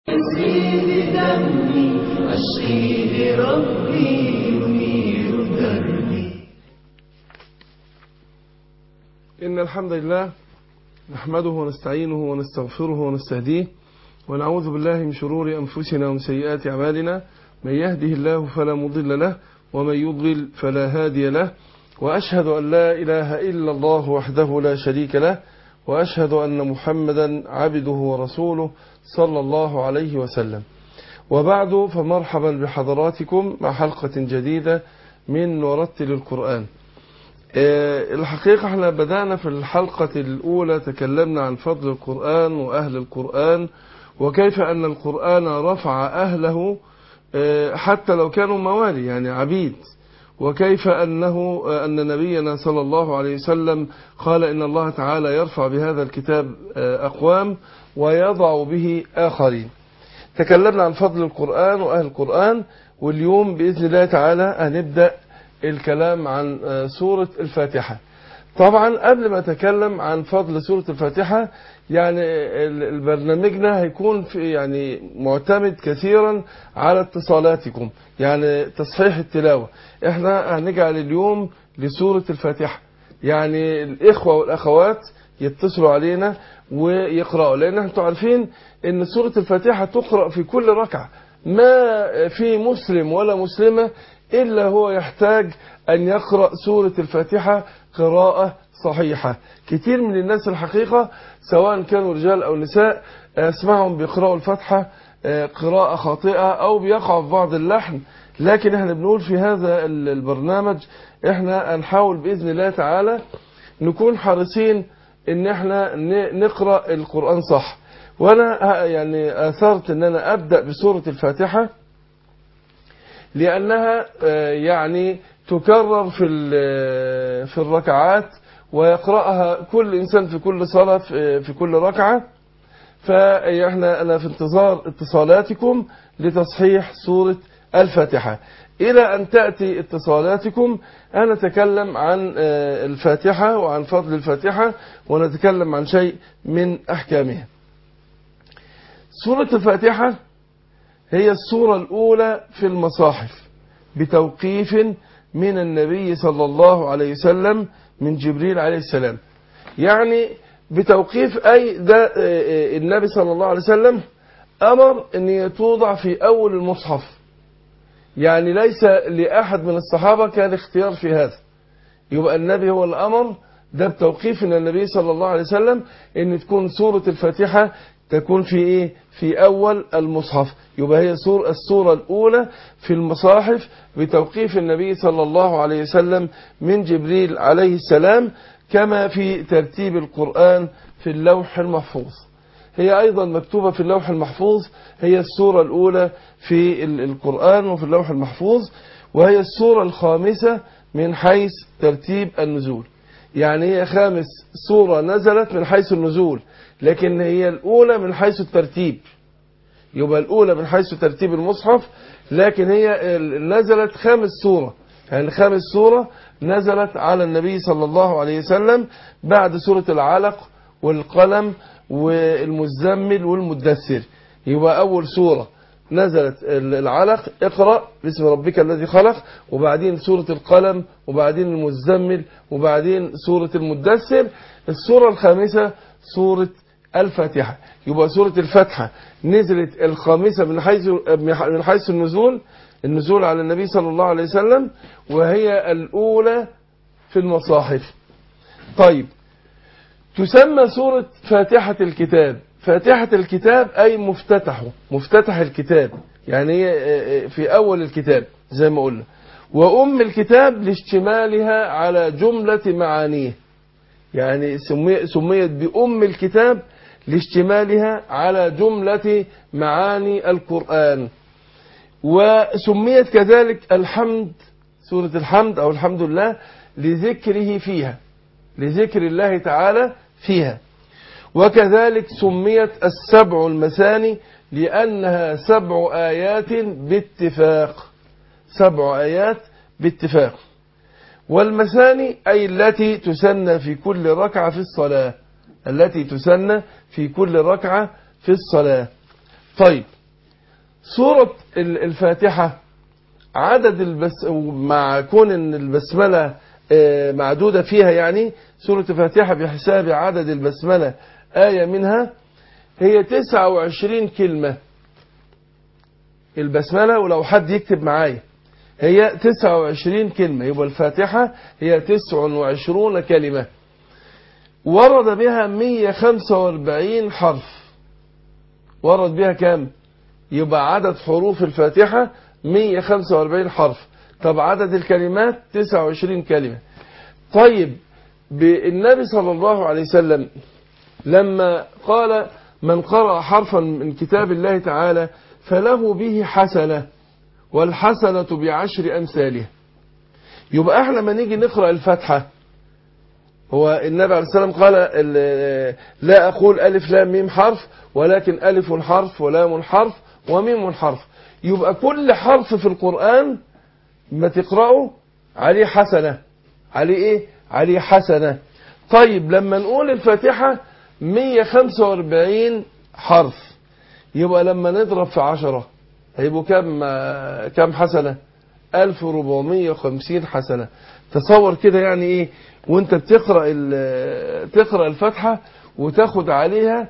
يزيد دمي أشقي لربي ينير دربي إن الحمد لله نحمده ونستعينه ونستغفره ونستهديه ونعوذ بالله من شرور أنفسنا ومن سيئات أعمالنا من يهده الله فلا مضل له ومن يضلل فلا هادي له وأشهد أن لا إله إلا الله وحده لا شريك له وأشهد أن محمدا عبده ورسوله صلى الله عليه وسلم وبعد فمرحبا بحضراتكم مع حلقة جديدة من ورتل القرآن الحقيقة احنا بدأنا في الحلقة الأولى تكلمنا عن فضل القرآن وأهل القرآن وكيف أن القرآن رفع أهله حتى لو كانوا موالي يعني عبيد وكيف أنه أن نبينا صلى الله عليه وسلم قال إن الله تعالى يرفع بهذا الكتاب أقوام ويضع به آخرين تكلمنا عن فضل القرآن وأهل القرآن واليوم بإذن الله تعالى هنبدأ الكلام عن سورة الفاتحة طبعا قبل ما أتكلم عن فضل سورة الفاتحة يعني برنامجنا هيكون في يعني معتمد كثيرا على اتصالاتكم يعني تصحيح التلاوة احنا هنجعل اليوم لسورة الفاتحة يعني الإخوة والأخوات يتصلوا علينا ويقرأوا لأن انتم عارفين ان سورة الفاتحة تقرأ في كل ركعة ما في مسلم ولا مسلمة إلا هو يحتاج أن يقرأ سورة الفاتحة قراءة صحيحة كتير من الناس الحقيقة سواء كانوا رجال أو نساء اسمعهم بيقرأوا الفاتحة قراءة خاطئة أو بيقعوا في بعض اللحن لكن احنا بنقول في هذا البرنامج احنا هنحاول بإذن الله تعالى نكون حريصين ان احنا نقرأ القرآن صح وانا يعني اثرت ان انا ابدأ بسورة الفاتحة لانها يعني تكرر في في الركعات ويقرأها كل انسان في كل صلاة في كل ركعة فاحنا انا في انتظار اتصالاتكم لتصحيح سورة الفاتحة إلى أن تأتي اتصالاتكم أنا أتكلم عن الفاتحة وعن فضل الفاتحة ونتكلم عن شيء من أحكامها سورة الفاتحة هي السورة الأولى في المصاحف بتوقيف من النبي صلى الله عليه وسلم من جبريل عليه السلام يعني بتوقيف أي ده النبي صلى الله عليه وسلم أمر أن توضع في أول المصحف يعني ليس لأحد من الصحابة كان اختيار في هذا يبقى النبي هو الأمر ده بتوقيف من النبي صلى الله عليه وسلم ان تكون سورة الفاتحة تكون في ايه في اول المصحف يبقى هي سورة السورة الاولى في المصاحف بتوقيف النبي صلى الله عليه وسلم من جبريل عليه السلام كما في ترتيب القرآن في اللوح المحفوظ هي أيضا مكتوبة في اللوح المحفوظ هي السورة الأولى في القرآن وفي اللوح المحفوظ وهي السورة الخامسة من حيث ترتيب النزول يعني هي خامس سورة نزلت من حيث النزول لكن هي الأولى من حيث الترتيب يبقى الأولى من حيث ترتيب المصحف لكن هي نزلت خامس سورة يعني خامس سورة نزلت على النبي صلى الله عليه وسلم بعد سورة العلق والقلم والمزمل والمدثر يبقى أول سورة نزلت العلق اقرأ باسم ربك الذي خلق وبعدين سورة القلم وبعدين المزمل وبعدين سورة المدثر السورة الخامسة سورة الفاتحة يبقى سورة الفاتحة نزلت الخامسة من حيث من حيث النزول النزول على النبي صلى الله عليه وسلم وهي الأولى في المصاحف طيب تسمى سورة فاتحة الكتاب فاتحة الكتاب أي مفتتحه مفتتح الكتاب يعني هي في أول الكتاب زي ما قلنا وأم الكتاب لاشتمالها على جملة معانيه يعني سميت بأم الكتاب لاشتمالها على جملة معاني القرآن وسميت كذلك الحمد سورة الحمد أو الحمد لله لذكره فيها لذكر الله تعالى فيها وكذلك سميت السبع المثاني لأنها سبع آيات باتفاق سبع آيات باتفاق والمثاني أي التي تسنى في كل ركعة في الصلاة التي تسنى في كل ركعة في الصلاة طيب سورة ال- الفاتحة عدد البس مع كون ان البسملة آه، معدودة فيها يعني سورة الفاتحة بحساب عدد البسملة آية منها هي 29 كلمة البسملة ولو حد يكتب معايا هي 29 كلمة يبقى الفاتحة هي 29 كلمة ورد بها 145 حرف ورد بها كام يبقى عدد حروف الفاتحة 145 حرف طب عدد الكلمات 29 كلمة طيب بالنبي صلى الله عليه وسلم لما قال من قرأ حرفا من كتاب الله تعالى فله به حسنة والحسنة بعشر أمثالها يبقى احنا لما نيجي نقرأ الفاتحة هو النبي عليه السلام قال ال- لا أقول ألف لام ميم حرف ولكن ألف حرف ولام حرف وميم حرف يبقى كل حرف في القرآن ما تقرأه عليه حسنة عليه إيه؟ عليه حسنة طيب لما نقول الفاتحة 145 حرف يبقى لما نضرب في عشرة هيبقوا كم آه، كم حسنة 1450 حسنة تصور كده يعني ايه وانت بتقرأ ال- تقرأ الفاتحة وتاخد عليها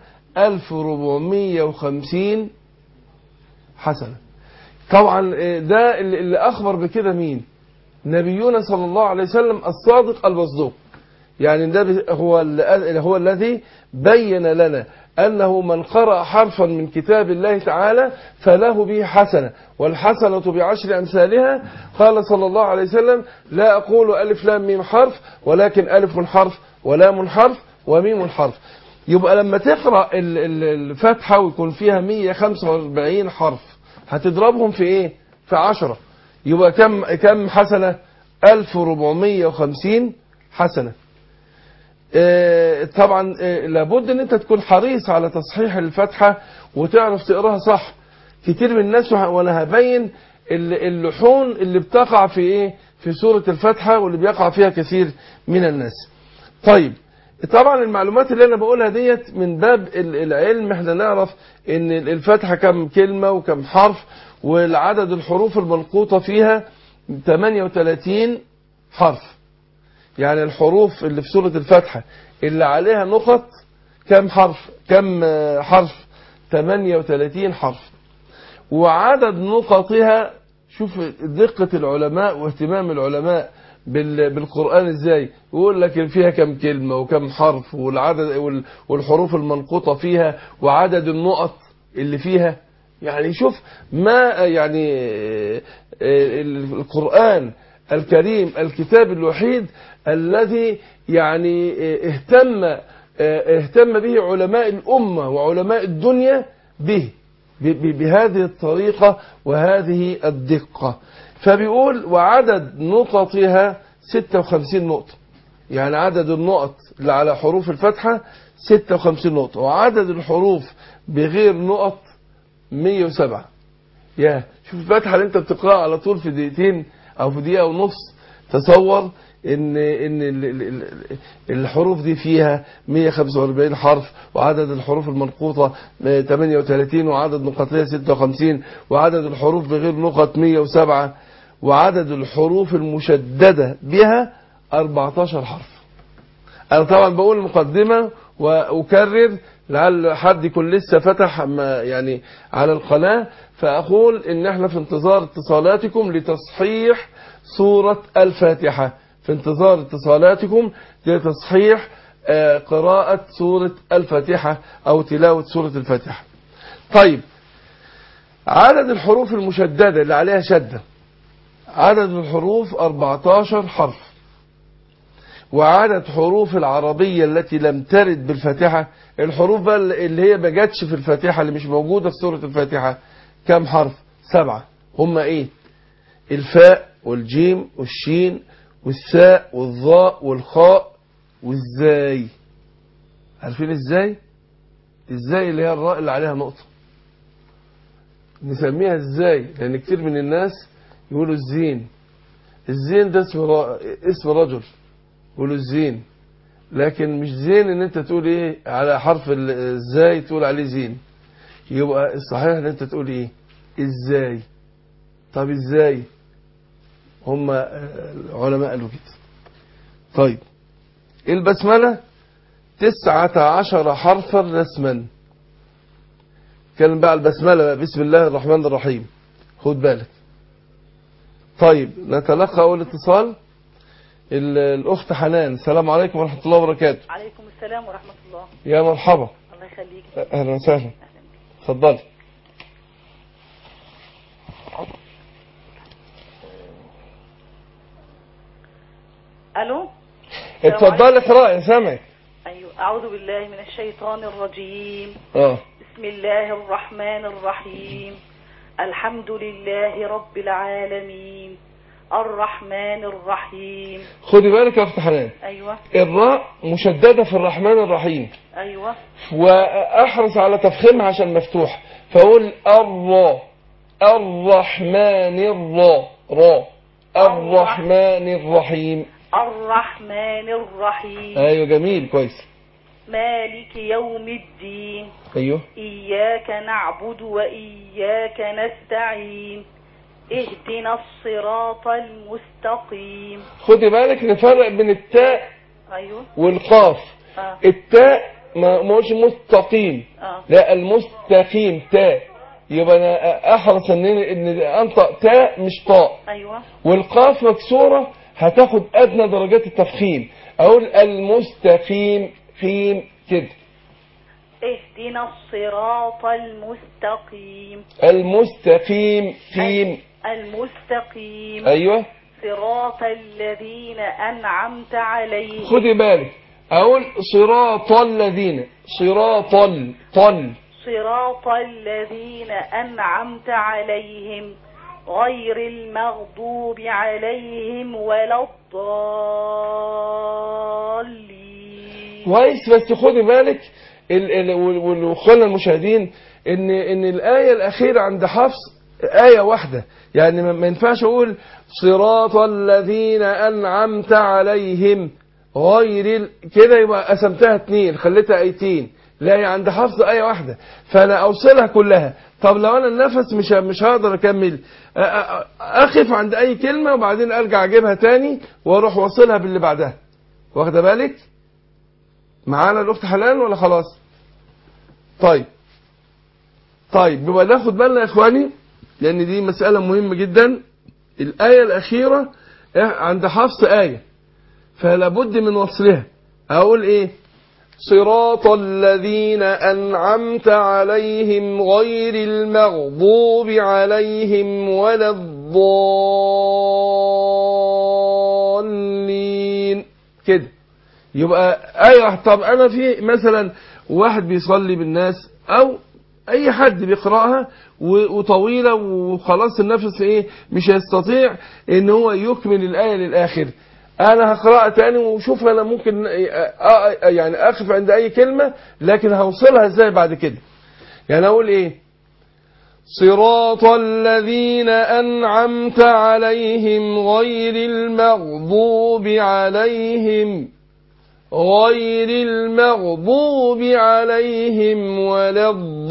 1450 حسنة طبعا آه، ده اللي اللي اخبر بكده مين نبينا صلى الله عليه وسلم الصادق المصدوق يعني النبي هو ال- هو الذي بين لنا أنه من قرأ حرفا من كتاب الله تعالى فله به حسنة والحسنة بعشر أمثالها قال صلى الله عليه وسلم لا أقول ألف لام ميم حرف ولكن ألف حرف ولام حرف وميم حرف يبقى لما تقرأ ال- ال- الفاتحة ويكون فيها 145 حرف هتضربهم في ايه في عشرة يبقى كم كم حسنة 1450 حسنة آه، طبعا آه، لابد ان انت تكون حريص على تصحيح الفاتحة وتعرف تقراها صح كتير من الناس وه- وانا هبين ال- اللحون اللي بتقع في ايه في سورة الفاتحة واللي بيقع فيها كثير من الناس طيب طبعا المعلومات اللي انا بقولها ديت من باب ال- العلم احنا نعرف ان ال- الفاتحة كم كلمة وكم حرف والعدد الحروف المنقوطة فيها 38 حرف يعني الحروف اللي في سورة الفاتحة اللي عليها نقط كم حرف كم آه، حرف 38 حرف وعدد نقطها شوف دقة العلماء واهتمام العلماء بال- بالقرآن ازاي يقول لك فيها كم كلمة وكم حرف والعدد وال- والحروف المنقوطة فيها وعدد النقط اللي فيها يعني شوف ما يعني آه، آه، القرآن الكريم الكتاب الوحيد الذي يعني آه، اهتم آه، اهتم به علماء الأمة وعلماء الدنيا به ب- ب- بهذه الطريقة وهذه الدقة فبيقول وعدد نقطها 56 نقطة يعني عدد النقط اللي على حروف الفتحة 56 نقطة وعدد الحروف بغير نقط 107 يا شوف الفتحة اللي انت بتقرأها على طول في دقيقتين او في دقيقة ونص تصور ان ان ال- ال- ال- الحروف دي فيها 145 حرف وعدد الحروف المنقوطة 38 وعدد نقطية 56 وعدد الحروف بغير نقط 107 وعدد الحروف المشددة بها 14 حرف انا طبعا بقول المقدمة واكرر لعل حد يكون لسه فتح ما يعني على القناة فاقول ان احنا في انتظار اتصالاتكم لتصحيح سورة الفاتحة في انتظار اتصالاتكم لتصحيح آه، قراءة سورة الفاتحة او تلاوة سورة الفاتحة طيب عدد الحروف المشددة اللي عليها شدة عدد الحروف 14 حرف وعدد حروف العربية التي لم ترد بالفاتحة الحروف بقى اللي هي ما جاتش في الفاتحة اللي مش موجودة في سورة الفاتحة كم حرف سبعة هم ايه الفاء والجيم والشين والساء والظاء والخاء والزاي عارفين ازاي ازاي اللي هي الراء اللي عليها نقطة نسميها ازاي لان كتير من الناس يقولوا الزين الزين ده اسم را... اسم رجل يقولوا الزين لكن مش زين ان انت تقول ايه على حرف ال- الزاي تقول عليه زين يبقى الصحيح ان انت تقول ايه ازاي طب ازاي هم العلماء قالوا كده طيب البسملة تسعة عشر حرفا رسما كلم بقى البسملة بقى بسم الله الرحمن الرحيم خد بالك طيب نتلقى أول اتصال ال- الأخت حنان السلام عليكم ورحمة الله وبركاته عليكم السلام ورحمة الله يا مرحبا الله يخليك أهلا وسهلا أهلا بك. اتفضلي ألو اتفضلي اقرأي سامعك أيوة أعوذ بالله من الشيطان الرجيم اه بسم الله الرحمن الرحيم الحمد لله رب العالمين الرحمن الرحيم خدي بالك يا أخت حنان أيوة الراء مشددة في الرحمن الرحيم أيوة وأحرص على تفخيمها عشان مفتوح فأقول الراء الرحمن الراء راء الرحمن الرحيم الرحمن الرحيم ايوه جميل كويس مالك يوم الدين ايوه إياك نعبد وإياك نستعين اهدنا الصراط المستقيم خدي بالك نفرق بين التاء أيوة والقاف آه. التاء ما ما هوش مستقيم آه. لا المستقيم تاء يبقى انا احرص ان ان انطق تاء مش طاء أيوة والقاف مكسورة هتاخد أدنى درجات التفخيم أقول المستقيم قيم كده اهدنا الصراط المستقيم المستقيم قيم المستقيم أيوة صراط الذين أنعمت عليهم خدي بالك أقول صراط الذين صراط ال- طل صراط الذين أنعمت عليهم غير المغضوب عليهم ولا الضالين كويس بس خدي بالك ال- ال- وال- وال- واخواننا المشاهدين ان ان الايه الاخيره عند حفص ايه واحده يعني ما ما ينفعش اقول صراط الذين انعمت عليهم غير ال... كده يبقى قسمتها اتنين خليتها ايتين لا هي عند حفص ايه واحده فانا اوصلها كلها طب لو انا النفس مش مش هقدر اكمل أ- أ- اقف عند اي كلمه وبعدين ارجع اجيبها تاني واروح واصلها باللي بعدها واخده بالك معانا الاخت حلال ولا خلاص طيب طيب يبقى ناخد بالنا يا اخواني لان دي مسألة مهمة جدا الآية الأخيرة عند حفص آية فلا بد من وصلها أقول إيه صراط الذين أنعمت عليهم غير المغضوب عليهم ولا الضالين كده يبقى ايوه طب انا في مثلا واحد بيصلي بالناس او اي حد بيقراها و- وطويله وخلاص النفس ايه مش هيستطيع ان هو يكمل الايه للاخر انا هقراها تاني وشوف انا ممكن إيه أ- أ- يعني اقف عند اي كلمه لكن هوصلها ازاي بعد كده يعني اقول ايه صراط الذين أنعمت عليهم غير المغضوب عليهم غير المغضوب عليهم ولا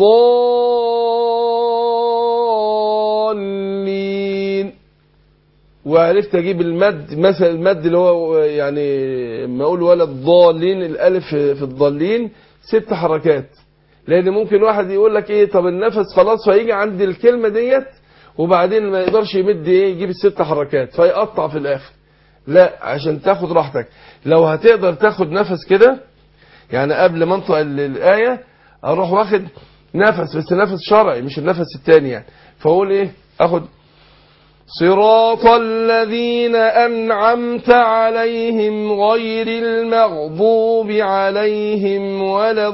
الضالين وعرفت اجيب المد مثلا المد اللي هو يعني ما اقول ولا الضالين الالف في الضالين ست حركات لان ممكن واحد يقول لك ايه طب النفس خلاص فيجي عند الكلمه ديت وبعدين ما يقدرش يمد ايه يجيب الست حركات فيقطع في الاخر لا عشان تاخد راحتك لو هتقدر تاخد نفس كده يعني قبل ما انطق ال- الآية اروح واخد نفس بس نفس شرعي مش النفس التاني يعني فاقول ايه اخد صراط الذين أنعمت عليهم غير المغضوب عليهم ولا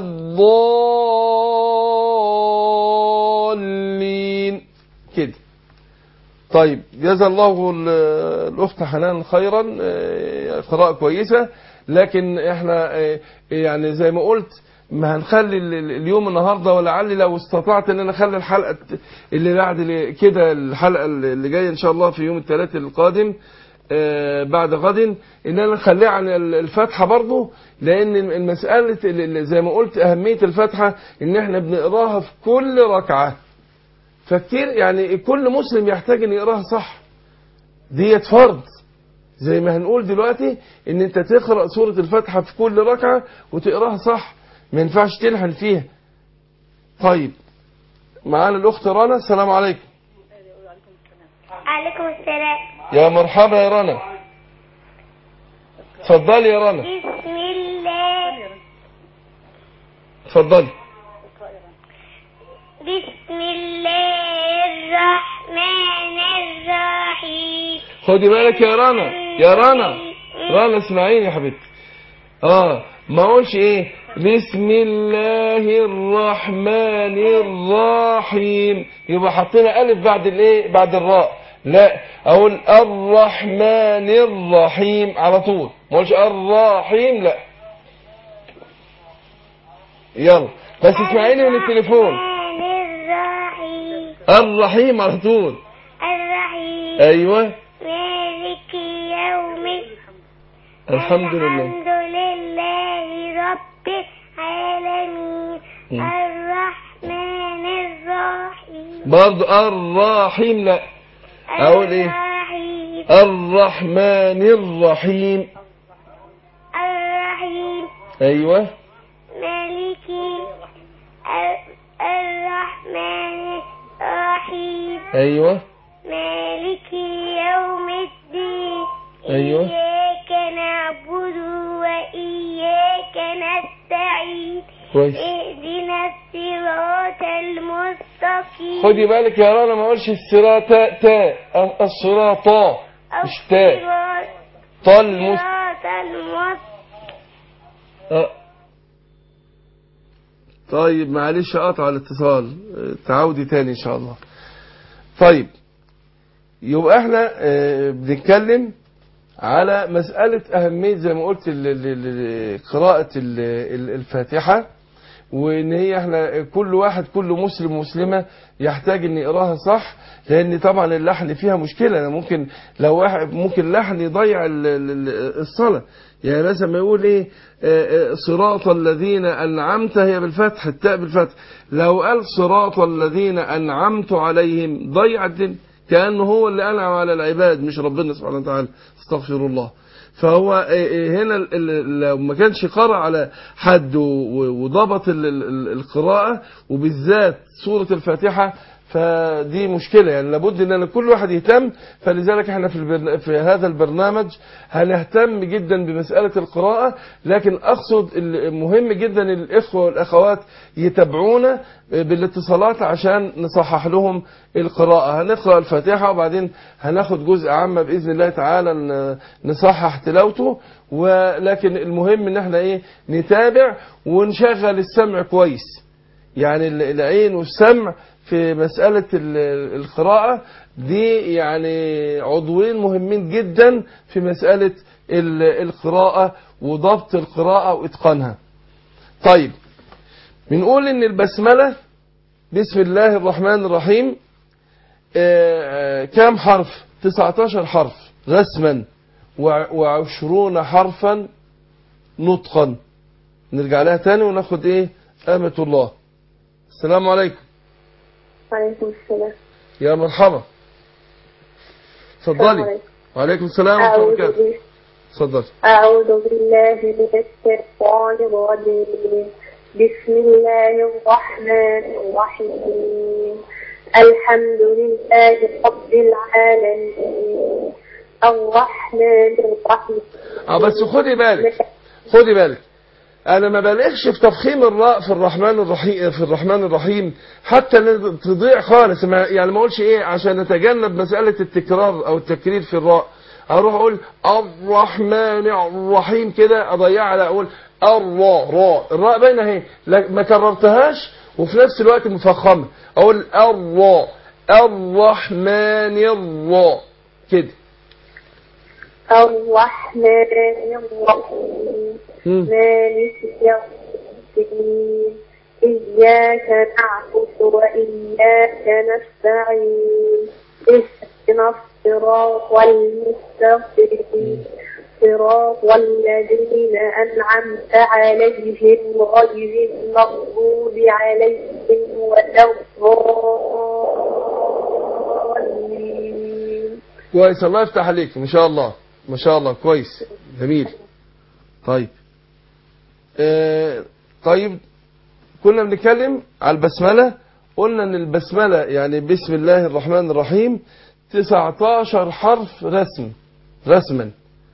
الضالين كده طيب جزا الله ال- الأخت حنان خيرا آه، قراءة كويسة لكن احنا آه، يعني زي ما قلت ما هنخلي ال- ال- اليوم النهاردة ولعلي لو استطعت ان انا اخلي الحلقة اللي بعد اللي- كده الحلقة اللي جاية ان شاء الله في يوم الثلاث القادم آه، بعد غد ان انا نخليها عن ال- الفاتحة برضو لان المسألة اللي- اللي زي ما قلت اهمية الفاتحة ان احنا بنقراها في كل ركعة فكتير يعني كل مسلم يحتاج ان يقراها صح ديت فرض زي ما هنقول دلوقتي ان انت تقرا سوره الفاتحه في كل ركعه وتقراها صح ما ينفعش تلحن فيها طيب معانا الاخت رنا السلام عليكم عليكم السلام يا مرحبا يا رنا اتفضلي يا رنا بسم الله اتفضلي بسم الله الرحمن الرحيم خدي بالك يا رنا يا رنا رنا اسمعيني يا حبيبتي اه ما اقولش ايه بسم الله الرحمن الرحيم يبقى حطينا الف بعد الايه بعد الراء لا اقول الرحمن الرحيم على طول ما اقولش الرحيم لا يلا بس اسمعيني من التليفون الرحمن الرحيم الرحيم على طول الرحيم ايوه مالك يوم الحمد لله الحمد لله رب العالمين مم. الرحمن الرحيم برضو الرحيم لا أقول إيه؟ الرحيم الرحمن الرحيم الرحيم ايوه مالك ال- الرحمن الرحيم ايوه مالك يوم الدين أيوة. إياك نعبد وإياك نستعين كويس اهدنا الصراط المستقيم خدي بالك يا رنا ما اقولش الصراط تاء الصراط مش تاء الصراط طا المس الصراط المستقيم آه. طيب معلش قطع الاتصال آه، تعودي تاني ان شاء الله طيب يبقى احنا آه، بنتكلم على مسألة أهمية زي ما قلت ال- ال- ال- قراءة ال- ال- الفاتحة وإن هي احنا كل واحد كل مسلم مسلمة يحتاج إن يقراها صح لأن طبعا اللحن فيها مشكلة أنا ممكن لو واحد ممكن لحن يضيع ال- ال- ال- الصلاة يعني مثلا ما يقول إيه آه، آه، صراط الذين أنعمت هي بالفتح التاء بالفتح لو قال صراط الذين أنعمت عليهم ضيع الدنيا كأنه هو اللي أنعم على العباد مش ربنا سبحانه وتعالى استغفر الله فهو إيه إيه هنا ال- ال- لو ما كانش قرأ على حد و- و- وضبط ال- ال- ال- القراءة وبالذات سورة الفاتحة فدي مشكلة يعني لابد ان كل واحد يهتم فلذلك احنا في, البرن... في هذا البرنامج هنهتم جدا بمسألة القراءة لكن اقصد المهم جدا الاخوة والاخوات يتابعونا بالاتصالات عشان نصحح لهم القراءة هنقرأ الفاتحة وبعدين هناخد جزء عامة بإذن الله تعالى ن- نصحح تلاوته ولكن المهم ان احنا ايه نتابع ونشغل السمع كويس يعني ال- العين والسمع في مسألة ال- القراءة دي يعني عضوين مهمين جدا في مسألة ال- القراءة وضبط القراءة وإتقانها طيب بنقول ان البسملة بسم الله الرحمن الرحيم آه، آه، كام حرف 19 حرف رسما وع- وعشرون حرفا نطقا نرجع لها تاني وناخد ايه آمة الله السلام عليكم وعليكم السلام يا مرحبا السلام اتفضلي عليكم. وعليكم السلام ورحمة الله أعوذ, وبركاته بال... اتفضلي أعوذ بالله من الشيطان الرجيم بسم الله الرحمن الرحيم الحمد لله رب العالمين الرحمن الرحيم اه بس خدي بالك خدي بالك انا ما بلغش في تفخيم الراء في الرحمن الرحيم في الرحمن الرحيم حتى إن تضيع خالص ما يعني ما اقولش ايه عشان نتجنب مساله التكرار او التكرير في الراء اروح اقول الرحمن الرحيم كده اضيعها لا اقول الراء راء الراء باينه اهي لا- ما كررتهاش وفي نفس الوقت مفخمه اقول الراء الرحمن الراء كده الرحمن الرحيم مم. مالك يوم الدين إياك نعبد وإياك نستعين اهدنا الصراط المستقيم صراط الذين أنعمت عليهم غير المغضوب عليهم ولا الضالين كويس الله يفتح عليك ما شاء الله ما شاء الله كويس جميل طيب آه طيب كنا بنتكلم على البسملة قلنا ان البسملة يعني بسم الله الرحمن الرحيم 19 حرف رسم رسما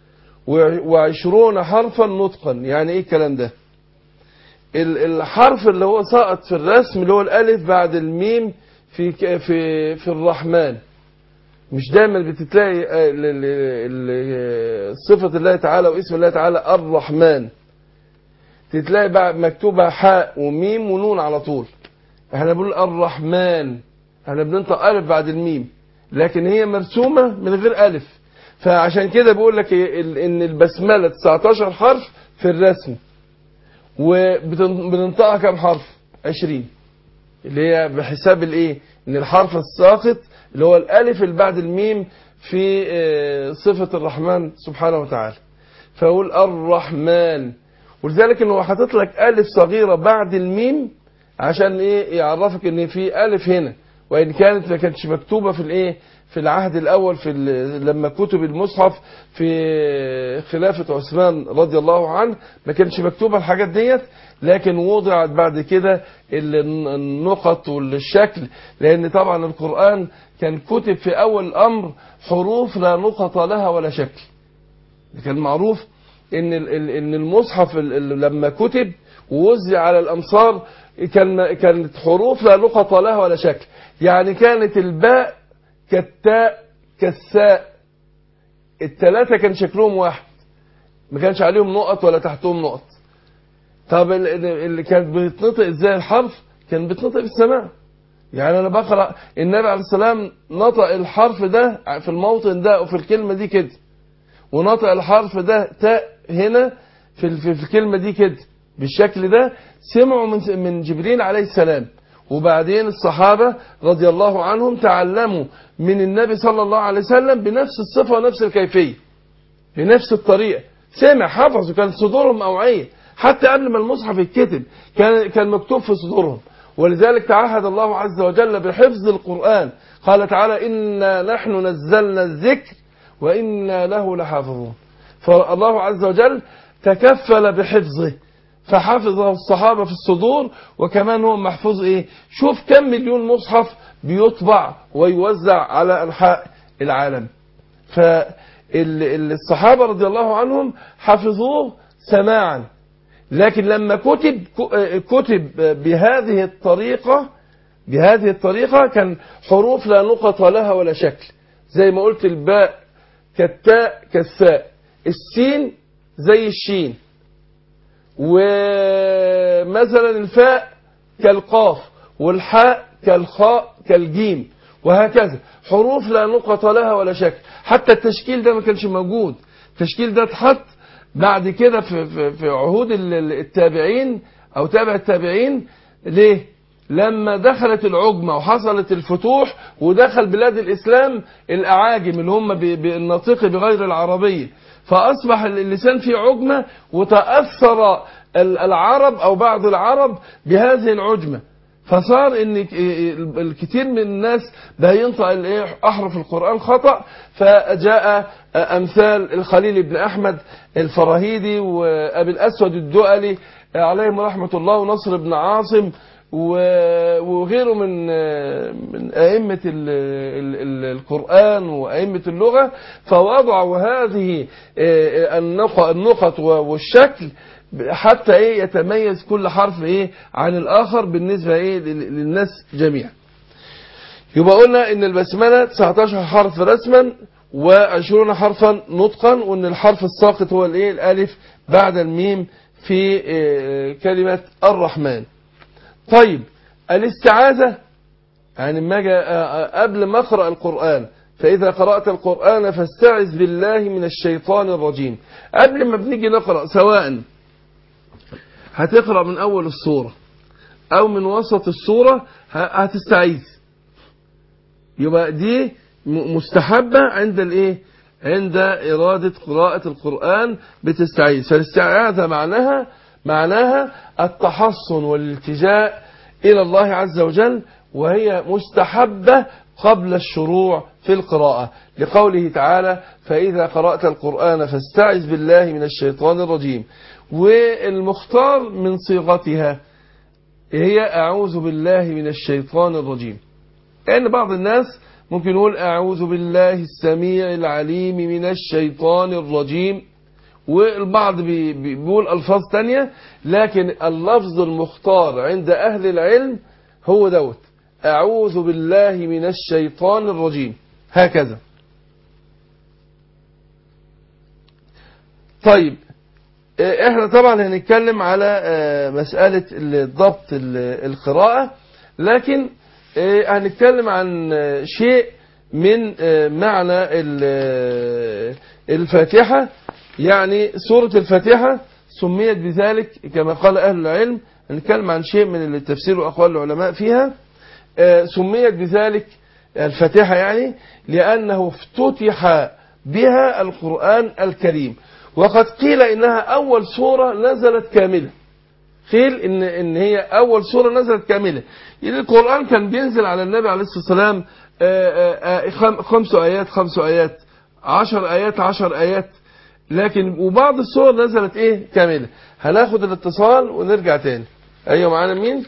وعشرون حرفا نطقا يعني ايه الكلام ده ال- الحرف اللي هو سقط في الرسم اللي هو الالف بعد الميم في ك- في في الرحمن مش دايما بتتلاقي آه، ال- ال- ال- صفة الله تعالى واسم الله تعالى الرحمن تتلاقي بقى مكتوبة حاء وميم ونون على طول احنا بنقول الرحمن احنا بننطق الف بعد الميم لكن هي مرسومة من غير الف فعشان كده بقول لك إيه، ال- ان البسملة 19 حرف في الرسم وبننطقها كم حرف 20 اللي هي بحساب الايه ان الحرف الساقط اللي هو الالف اللي بعد الميم في آه، صفة الرحمن سبحانه وتعالى فاقول الرحمن ولذلك انه حاطط لك الف صغيرة بعد الميم عشان ايه يعرفك ان في الف هنا وان كانت ما كانتش مكتوبة في الايه في العهد الاول في ال- لما كتب المصحف في خلافة عثمان رضي الله عنه ما كانش مكتوبة الحاجات ديت لكن وضعت بعد كده ال- النقط والشكل لان طبعا القرآن كان كتب في اول الامر حروف لا نقط لها ولا شكل كان معروف ان ال- ال- ان المصحف ال- ال- لما كتب ووزع على الامصار كان كانت حروف لا نقط لها ولا شكل يعني كانت الباء كالتاء كالساء الثلاثه كان شكلهم واحد ما كانش عليهم نقط ولا تحتهم نقط طب ال- ال- اللي كانت بتنطق ازاي الحرف كان بتنطق بالسماع يعني انا بقرا النبي عليه السلام نطق الحرف ده في الموطن ده وفي الكلمه دي كده ونطق الحرف ده تاء هنا في ال- في في الكلمه دي كده بالشكل ده سمعوا من من جبريل عليه السلام وبعدين الصحابه رضي الله عنهم تعلموا من النبي صلى الله عليه وسلم بنفس الصفه ونفس الكيفيه بنفس الطريقه سمع حفظ وكان صدورهم اوعيه حتى قبل ما المصحف يتكتب كان كان مكتوب في صدورهم ولذلك تعهد الله عز وجل بحفظ القرآن قال تعالى إنا نحن نزلنا الذكر وإنا له لحافظون فالله عز وجل تكفل بحفظه فحفظه الصحابة في الصدور وكمان هو محفوظ ايه شوف كم مليون مصحف بيطبع ويوزع على أنحاء العالم فالصحابة رضي الله عنهم حفظوه سماعا لكن لما كتب كتب بهذه الطريقة بهذه الطريقة كان حروف لا نقط لها ولا شكل زي ما قلت الباء كالتاء كالثاء السين زي الشين ومثلا الفاء كالقاف والحاء كالخاء كالجيم وهكذا حروف لا نقط لها ولا شكل حتى التشكيل ده ما كانش موجود التشكيل ده اتحط بعد كده في, في, في عهود ال- ال- التابعين او تابع التابعين ليه لما دخلت العجمة وحصلت الفتوح ودخل بلاد الإسلام الأعاجم اللي هم ب- بالناطق بغير العربية فأصبح اللسان فيه عجمة وتأثر ال- العرب أو بعض العرب بهذه العجمة فصار ان ك- الكثير من الناس ده ينطق الايه احرف القران خطا فجاء امثال الخليل بن احمد الفراهيدي وابي الاسود الدؤلي عليهم رحمه الله ونصر بن عاصم و- وغيره من من ائمه ال- ال- ال- القران وائمه اللغه فوضعوا هذه النق- النقط والشكل حتى ايه يتميز كل حرف ايه عن الاخر بالنسبه ايه لل- للناس جميعا يبقى قلنا ان البسمله 19 حرف رسما و20 حرفا نطقا وان الحرف الساقط هو الايه الالف بعد الميم في آه، كلمه الرحمن طيب الاستعاذه يعني ما اجي آه، آه، قبل ما اقرا القران فاذا قرات القران فاستعذ بالله من الشيطان الرجيم قبل ما بنيجي نقرا سواء هتقرأ من أول السورة أو من وسط السورة ه- هتستعيذ يبقى دي م- مستحبة عند الإيه؟ عند إرادة قراءة القرآن بتستعيذ فالاستعاذة معناها معناها التحصن والالتجاء إلى الله عز وجل وهي مستحبة قبل الشروع في القراءة لقوله تعالى فإذا قرأت القرآن فاستعذ بالله من الشيطان الرجيم والمختار من صيغتها هي أعوذ بالله من الشيطان الرجيم لأن بعض الناس ممكن يقول أعوذ بالله السميع العليم من الشيطان الرجيم والبعض بي- بيقول ألفاظ تانية لكن اللفظ المختار عند أهل العلم هو دوت أعوذ بالله من الشيطان الرجيم هكذا طيب آه، احنا طبعا هنتكلم على آه، مسألة ال- ضبط ال- القراءة لكن آه، هنتكلم عن آه، شيء من آه، معنى ال- آه، الفاتحة يعني سورة الفاتحة سميت بذلك كما قال أهل العلم هنتكلم عن شيء من التفسير وأقوال العلماء فيها آه، سميت بذلك الفاتحة يعني لأنه افتتح بها القرآن الكريم وقد قيل إنها أول سورة نزلت كاملة قيل إن, إن هي أول سورة نزلت كاملة يعني القرآن كان بينزل على النبي عليه الصلاة والسلام آه، آه، آه، خم- خمس آيات خمس آيات عشر آيات عشر آيات لكن وبعض السور نزلت إيه كاملة هناخد الاتصال ونرجع تاني أيوة معانا مين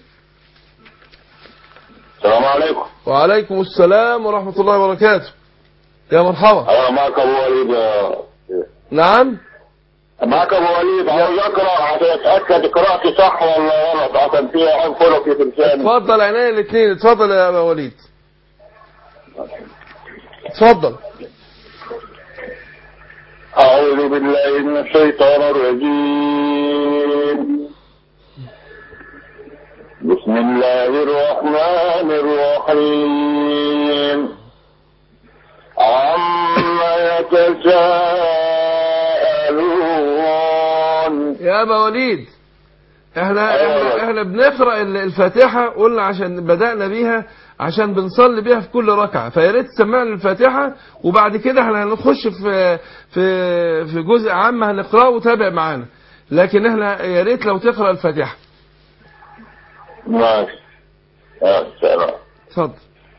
السلام عليكم وعليكم السلام ورحمة الله وبركاته يا مرحبا انا معك ابو وليد يا- نعم معك ابو وليد عاوز اقرا عشان اتاكد قراءتي صح ولا غلط عشان فيها عين خلقي في لساني اتفضل عينيا الاثنين اتفضل يا ابا وليد اتفضل اعوذ بالله من الشيطان الرجيم بسم الله الرحمن الرحيم عما يتساءلون يا ابا وليد احنا أيوة. احنا, احنا بنقرا ال- الفاتحه قلنا عشان بدانا بيها عشان بنصلي بيها في كل ركعه فيا ريت تسمعنا الفاتحه وبعد كده احنا هنخش في في في جزء عام هنقراه وتابع معانا لكن احنا يا ريت لو تقرا الفاتحه ماشي يا سلام اتفضل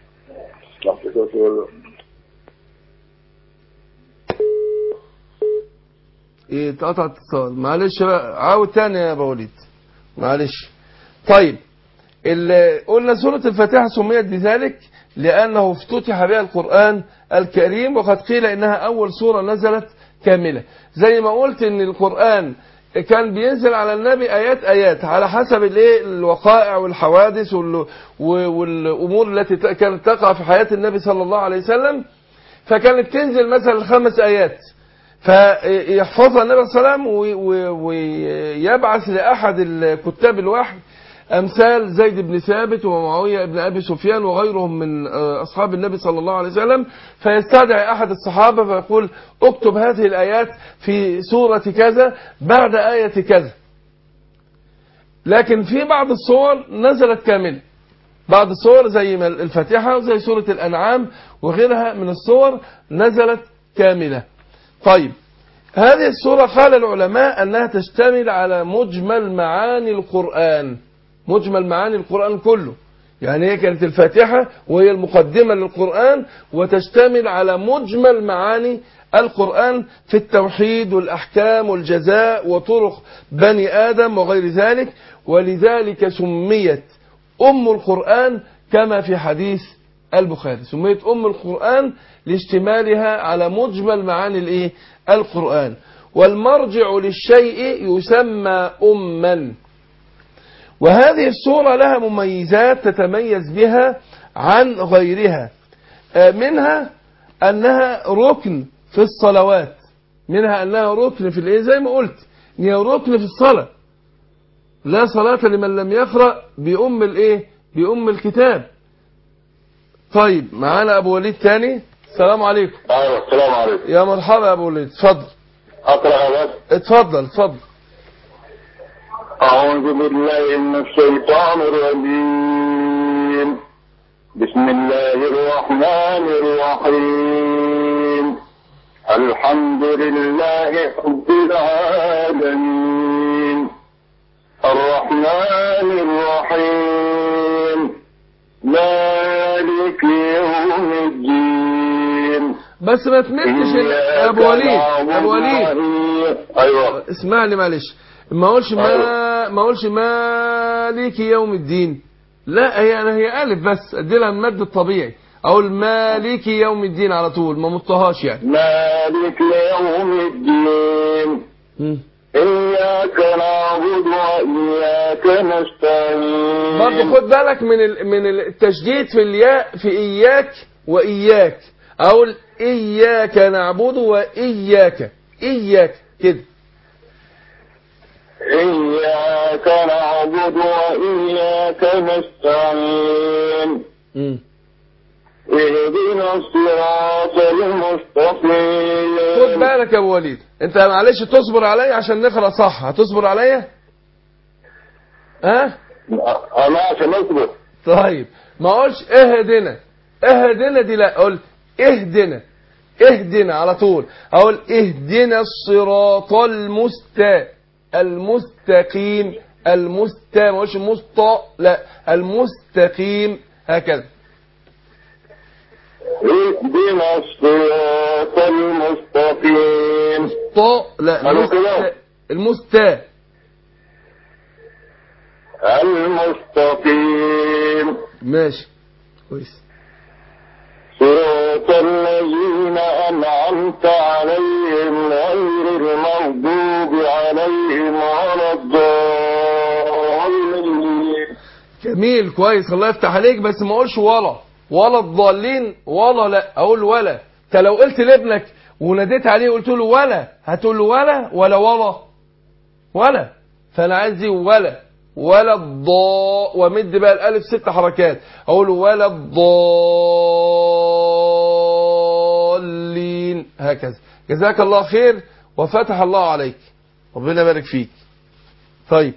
ايه اتقطع اتصال معلش بقى عاود تاني يا ابو وليد معلش طيب ال- قلنا سورة الفاتحة سميت بذلك لأنه افتتح بها القرآن الكريم وقد قيل إنها أول سورة نزلت كاملة زي ما قلت إن القرآن كان بينزل على النبي آيات آيات على حسب الايه الوقائع والحوادث وال- و- والأمور التي ت- كانت تقع في حياة النبي صلى الله عليه وسلم فكانت تنزل مثلا خمس آيات فيحفظها النبي صلى الله عليه وسلم وي- وي- ويبعث لأحد الكتاب الوحي أمثال زيد بن ثابت ومعاوية بن أبي سفيان وغيرهم من آه، أصحاب النبي صلى الله عليه وسلم فيستدعي أحد الصحابة فيقول اكتب هذه الآيات في سورة كذا بعد آية كذا لكن في بعض الصور نزلت كاملة بعض الصور زي ما الفاتحة وزي سورة الأنعام وغيرها من الصور نزلت كاملة طيب هذه السورة قال العلماء أنها تشتمل على مجمل معاني القرآن مجمل معاني القرآن كله يعني هي كانت الفاتحة وهي المقدمة للقرآن وتشتمل على مجمل معاني القرآن في التوحيد والأحكام والجزاء وطرق بني آدم وغير ذلك ولذلك سميت أم القرآن كما في حديث البخاري سميت أم القرآن لاشتمالها على مجمل معاني الإيه؟ القرآن والمرجع للشيء يسمى أما وهذه السورة لها مميزات تتميز بها عن غيرها آه، منها أنها ركن في الصلوات منها أنها ركن في الإيه زي ما قلت إن هي ركن في الصلاة لا صلاة لمن لم يقرأ بأم الإيه بأم الكتاب طيب معانا أبو وليد تاني السلام عليكم ايوه السلام عليكم يا مرحبا يا أبو وليد اتفضل اقرا بس اتفضل اتفضل أعوذ بالله من الشيطان الرجيم بسم الله الرحمن الرحيم الحمد لله رب العالمين الرحمن الرحيم مالك مالك يوم الدين بس ما تمدش ال- يا ابو وليد يا ابو وليد وإياك- ايوه اسمعني معلش ما اقولش ما ما اقولش مالك يوم الدين لا هي انا هي الف بس ادي لها المد الطبيعي اقول مالك يوم الدين على طول ما مطهاش يعني مالك يوم الدين مم. إياك نعبد وإياك نستعين برضه خد بالك من ال- من التشديد في الياء في اياك واياك اقول اياك نعبد واياك اياك كده إياك نعبد وإياك نستعين مم. اهدنا الصراط المستقيم خد بالك يا ابو وليد انت معلش تصبر عليا عشان نقرا صح هتصبر عليا ها أنا عشان أصبر طيب ما اقولش اهدنا اهدنا دي لا اقول اهدنا اهدنا على طول اقول اهدنا الصراط المست المستقيم المست ما اقولش مست لا المستقيم هكذا اهدنا الصراط المستقيم ط لا ألو المست كده. المست المستقيم ماشي كويس صراط الذين أنعمت عليهم غير المغضوب عليهم ولا الضالين جميل كويس الله يفتح عليك بس ما اقولش ولا ولا الضالين ولا لا اقول ولا انت لو قلت لابنك وناديت عليه وقلت له ولا هتقول له ولا ولا ولا ولا فانا عايز دي ولا ولا الضاء وامد بقى الالف ست حركات اقول ولا الضالين هكذا جزاك الله خير وفتح الله عليك ربنا يبارك فيك طيب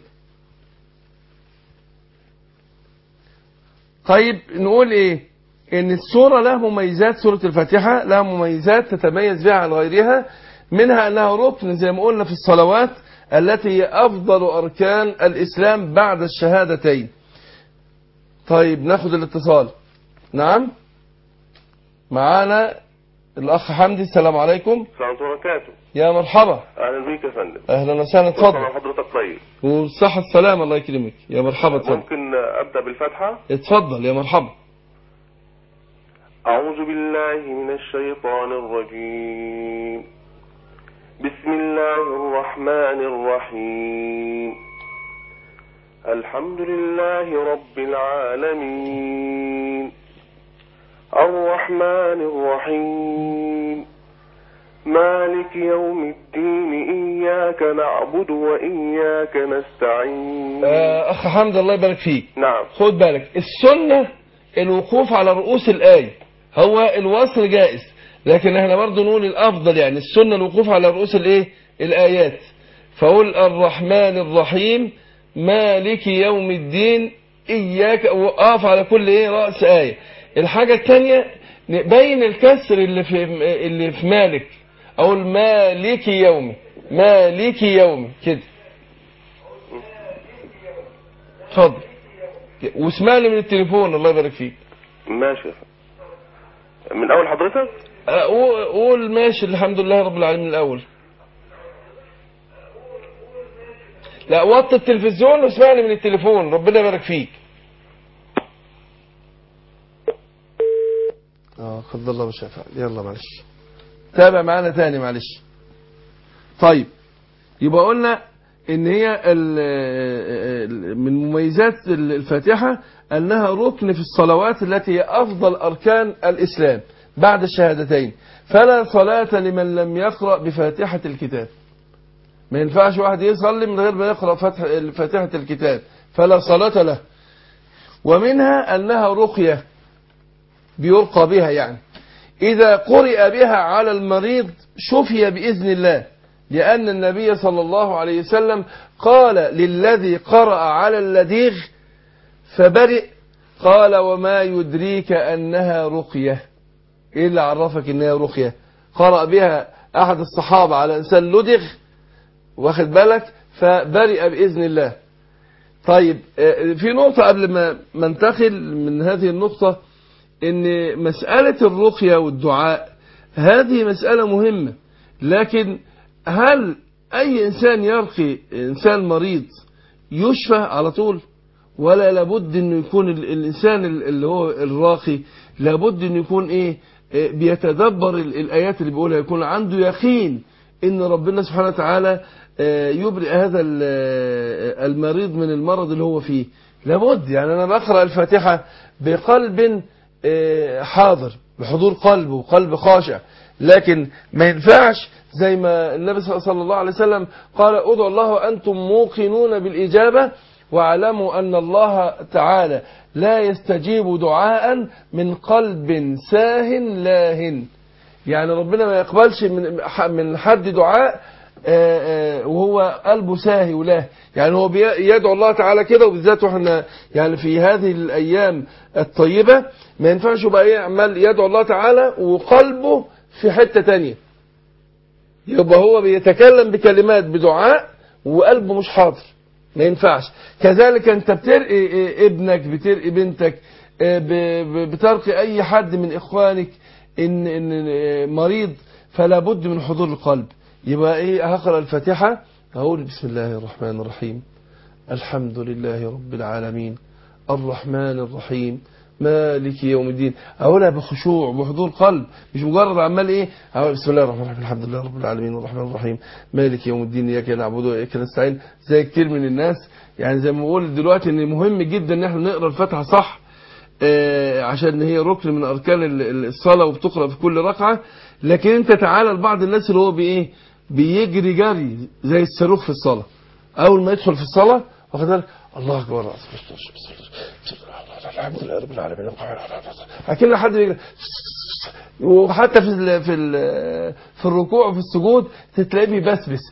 طيب نقول ايه ان السورة لها مميزات سورة الفاتحة لها مميزات تتميز بها عن غيرها منها انها ركن زي ما قلنا في الصلوات التي هي افضل اركان الاسلام بعد الشهادتين طيب ناخد الاتصال نعم معانا الاخ حمدي السلام عليكم السلام عليكم وبركاته يا مرحبا اهلا بيك يا فندم اهلا وسهلا كل سنة اتفضل وحضرتك طيب والصحة السلامة الله يكرمك يا مرحبا اتفضل ممكن ابدا بالفاتحه اتفضل يا مرحبا اعوذ بالله من الشيطان الرجيم بسم الله الرحمن الرحيم الحمد لله رب العالمين الرحمن الرحيم مالك يوم الدين إياك نعبد وإياك نستعين آه، اخ حمد الله يبارك فيك نعم خد بالك السنة الوقوف على رؤوس الآية هو الوصل جائز لكن احنا برضو نقول الأفضل يعني السنة الوقوف على رؤوس الايه الآيات فقول الرحمن الرحيم مالك يوم الدين إياك وقف على كل ايه رأس آية الحاجة الثانية نبين الكسر اللي في اللي في مالك أقول مالك يومي مالك يومي كده اتفضل واسمعني من التليفون الله يبارك فيك ماشي يا فندم. من أول حضرتك أه، قول قول ماشي الحمد لله رب العالمين الاول لا وطي التلفزيون واسمعني من التليفون ربنا يبارك فيك اه خد الله مش هيفعل يلا معلش تابع معانا تاني معلش طيب يبقى قلنا ان هي ال- ال- من مميزات الفاتحة انها ركن في الصلوات التي هي افضل اركان الاسلام بعد الشهادتين فلا صلاة لمن لم يقرأ بفاتحة الكتاب ما ينفعش واحد يصلي من غير ما يقرأ فتح فاتحة الكتاب فلا صلاة له ومنها انها رقية بيرقى بها يعني إذا قرئ بها على المريض شفي بإذن الله لأن النبي صلى الله عليه وسلم قال للذي قرأ على اللديغ فبرئ قال وما يدريك أنها رقية إيه اللي عرفك أنها رقية قرأ بها أحد الصحابة على إنسان لدغ واخد بالك فبرئ بإذن الله طيب آه، في نقطة قبل ما ما ننتقل من هذه النقطة ان مسألة الرقية والدعاء هذه مسألة مهمة لكن هل اي انسان يرقي انسان مريض يشفى على طول ولا لابد انه يكون ال- الانسان ال- اللي هو الراقي لابد انه يكون ايه إيه، بيتدبر ال- الايات اللي بيقولها يكون عنده يقين ان ربنا سبحانه وتعالى آه، يبرئ هذا ال- آه، المريض من المرض اللي هو فيه لابد يعني انا بقرا الفاتحه بقلب آه، حاضر بحضور قلب وقلب خاشع لكن ما ينفعش زي ما النبي صلى الله عليه وسلم قال ادعوا الله وانتم موقنون بالاجابه واعلموا ان الله تعالى لا يستجيب دعاء من قلب ساه لاهن يعني ربنا ما يقبلش من من حد دعاء آه، آه، وهو قلبه ساهي ولاه يعني هو بي- يدعو الله تعالى كده وبالذات واحنا يعني في هذه الايام الطيبه ما ينفعش يبقى ايه عمال يدعو الله تعالى وقلبه في حته تانية يبقى هو بيتكلم بكلمات بدعاء وقلبه مش حاضر ما ينفعش كذلك انت بترقي إيه، ابنك بترقي بنتك آه، ب- ب- بترقي اي حد من اخوانك ان ان آه، مريض فلا بد من حضور القلب يبقى ايه هقرا الفاتحه اقول بسم الله الرحمن الرحيم الحمد لله رب العالمين الرحمن الرحيم مالك يوم الدين اقولها بخشوع بحضور قلب مش مجرد عمال ايه أقول بسم الله الرحمن الرحيم الحمد لله رب العالمين الرحمن الرحيم مالك يوم الدين اياك نعبد واياك نستعين زي كتير من الناس يعني زي ما بقول دلوقتي ان مهم جدا ان احنا نقرا الفاتحه صح آه، عشان هي ركن من اركان ال- ال- الصلاه وبتقرا في كل ركعه لكن انت تعالى لبعض الناس اللي هو بايه بيجري جري زي الصاروخ في الصلاه اول ما يدخل في الصلاه واخد بالك الله اكبر بسم الله بسم الله الحمد لله رب العالمين اكن حد بيجري وحتى في ال في ال في الركوع وفي السجود تلاقيه بيبسبس